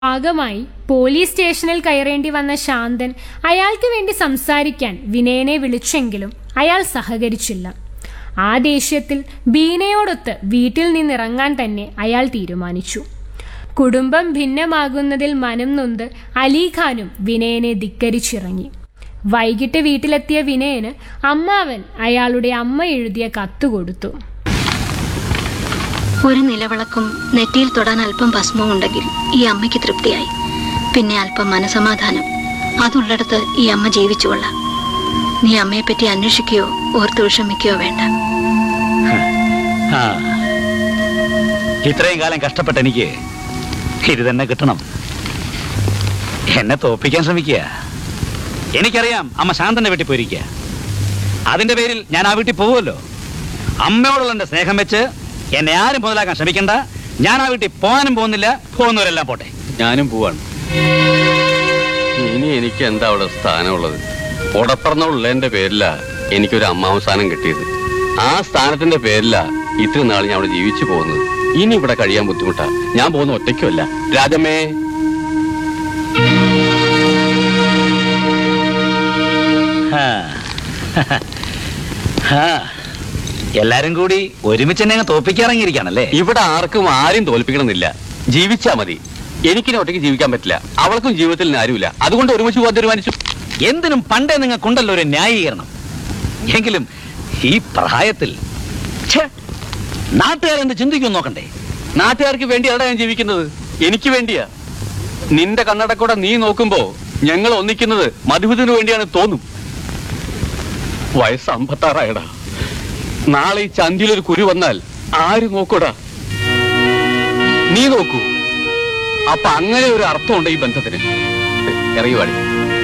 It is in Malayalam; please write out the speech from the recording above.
ഭാഗമായി പോലീസ് സ്റ്റേഷനിൽ കയറേണ്ടി വന്ന ശാന്തൻ അയാൾക്ക് വേണ്ടി സംസാരിക്കാൻ വിനയനെ വിളിച്ചെങ്കിലും അയാൾ സഹകരിച്ചില്ല ആ ദേഷ്യത്തിൽ ബീനയോടൊത്ത് വീട്ടിൽ നിന്നിറങ്ങാൻ തന്നെ അയാൾ തീരുമാനിച്ചു കുടുംബം ഭിന്നമാകുന്നതിൽ മനം നൊന്ത് അലിഖാനും വിനയനെ ധിക്കരിച്ചിറങ്ങി വൈകിട്ട് വീട്ടിലെത്തിയ വിനയന് അമ്മാവൻ അയാളുടെ അമ്മ എഴുതിയ കത്ത് കൊടുത്തു ഒരു നിലവിളക്കും നെറ്റിയിൽ തൊടാൻ അല്പം ഭസ്മവും ഉണ്ടെങ്കിൽ ഈ അമ്മയ്ക്ക് തൃപ്തിയായി പിന്നെ അല്പം മനസമാധാനം അതുള്ളിടത്ത് ഈ അമ്മ ജീവിച്ചുകൊള്ളാം നീ അമ്മയെപ്പറ്റി അന്വേഷിക്കുകയോ ഓർത്ത് വിഷമിക്കുകയോ വേണ്ട ആ. ഇത്രയും കാലം കഷ്ടപ്പെട്ട എനിക്ക് ഇത് തന്നെ കിട്ടണം എന്നെ തോപ്പിക്കാൻ ശ്രമിക്കുക എനിക്കറിയാം അമ്മ ശാന്തന്റെ വീട്ടിൽ പോയിരിക്കുക അതിന്റെ പേരിൽ ഞാൻ ആ വീട്ടിൽ പോവുമല്ലോ അമ്മയോടുള്ള എന്റെ സ്നേഹം വെച്ച് എന്നെ ആരും മുതലാക്കാൻ ശ്രമിക്കണ്ട ഞാൻ ആ വീട്ടിൽ പോകാനും പോകുന്നില്ല പോകുന്നവരെല്ലാം പോട്ടെ ഞാനും പോവാണ് ഇനി എനിക്ക് എന്താ അവിടെ സ്ഥാനമുള്ളത് ഉടപ്പറന്നുള്ളതിന്റെ പേരിലാ എനിക്കൊരു അമ്മാവൻ സ്ഥാനം കിട്ടിയത് ആ സ്ഥാനത്തിന്റെ പേരിലാ ഇത്രയും നാൾ ഞാൻ അവിടെ ജീവിച്ചു പോകുന്നത് ഇനി ഇവിടെ കഴിയാൻ ബുദ്ധിമുട്ടാ ഞാൻ പോകുന്ന ഒറ്റയ്ക്കുമല്ല രാജമ്മേ ആ. ആ. എല്ലാരും കൂടി ഒരുമിച്ച് എന്നെ അങ്ങ് തോപ്പിക്കാറങ്ങിയിരിക്കുകയാണല്ലേ ഇവിടെ ആർക്കും ആരും തോൽപ്പിക്കണമെന്നില്ല ജീവിച്ചാ മതി എനിക്കിനി ഒറ്റയ്ക്ക് ജീവിക്കാൻ പറ്റില്ല അവൾക്കും ജീവിതത്തിൽ ഇനി ആരുമില്ല അതുകൊണ്ട് ഒരുമിച്ച് പോകാൻ തീരുമാനിച്ചു എന്തിനും പണ്ടേ നിങ്ങൾക്കുണ്ടല്ലോ ഒരു ന്യായീകരണം എങ്കിലും ഈ പ്രായത്തിൽ ഛേ, നാട്ടുകാരെന്ത് ചിന്തിക്കും നോക്കണ്ടേ നാട്ടുകാർക്ക് വേണ്ടിയാണ് ഞാൻ ജീവിക്കുന്നത് എനിക്ക് വേണ്ടിയാ നിന്റെ കണ്ണടക്കൂടെ നീ നോക്കുമ്പോ ഞങ്ങൾ ഒന്നിക്കുന്നത് മധുവിന് വേണ്ടിയാണ് തോന്നും വയസ്സ് അമ്പത്താറായടാ നാളെ ഈ ചന്തിയിലൊരു കുരു വന്നാൽ ആര് നോക്കൂടാ നീ നോക്കൂ അപ്പൊ അങ്ങനെ ഒരു അർത്ഥമുണ്ട് ഈ ബന്ധത്തിന് ഇറങ്ങി പാടി